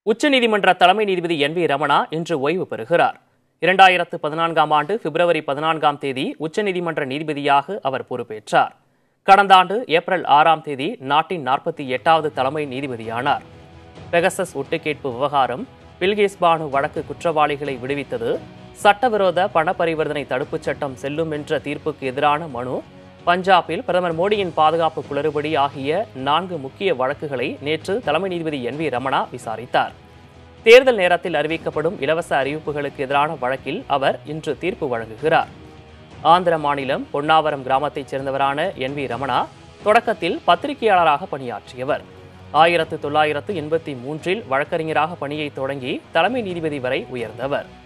உச்சநீதிமன்ற தலைமை நீதிபதி என் வி ரமணா இன்று ஓய்வு பெறுகிறார் இரண்டாயிரத்து பதினான்காம் ஆண்டு பிப்ரவரி பதினான்காம் தேதி உச்சநீதிமன்ற நீதிபதியாக அவர் பொறுப்பேற்றார் கடந்த ஆண்டு ஏப்ரல் ஆறாம் தேதி நாட்டின் நாற்பத்தி எட்டாவது தலைமை நீதிபதியானார் பெகசஸ் ஒட்டுக்கேட்பு விவகாரம் பில்கேஸ் பானு வழக்கு குற்றவாளிகளை விடுவித்தது சட்டவிரோத பண பரிவர்த்தனை தடுப்புச் சட்டம் செல்லும் என்ற தீர்ப்புக்கு எதிரான மனு பஞ்சாபில் பிரதமர் மோடியின் பாதுகாப்பு குளறுபடி ஆகிய நான்கு முக்கிய வழக்குகளை நேற்று தலைமை நீதிபதி என் வி ரமணா விசாரித்தார் தேர்தல் நேரத்தில் அறிவிக்கப்படும் இலவச அறிவிப்புகளுக்கு எதிரான வழக்கில் அவர் இன்று தீர்ப்பு வழங்குகிறார் ஆந்திர மாநிலம் பொன்னாவரம் கிராமத்தைச் சேர்ந்தவரான என் வி ரமணா தொடக்கத்தில் பத்திரிகையாளராக பணியாற்றியவர் ஆயிரத்து தொள்ளாயிரத்து எண்பத்தி மூன்றில் வழக்கறிஞராக பணியை தொடங்கி தலைமை நீதிபதி வரை உயர்ந்தவர்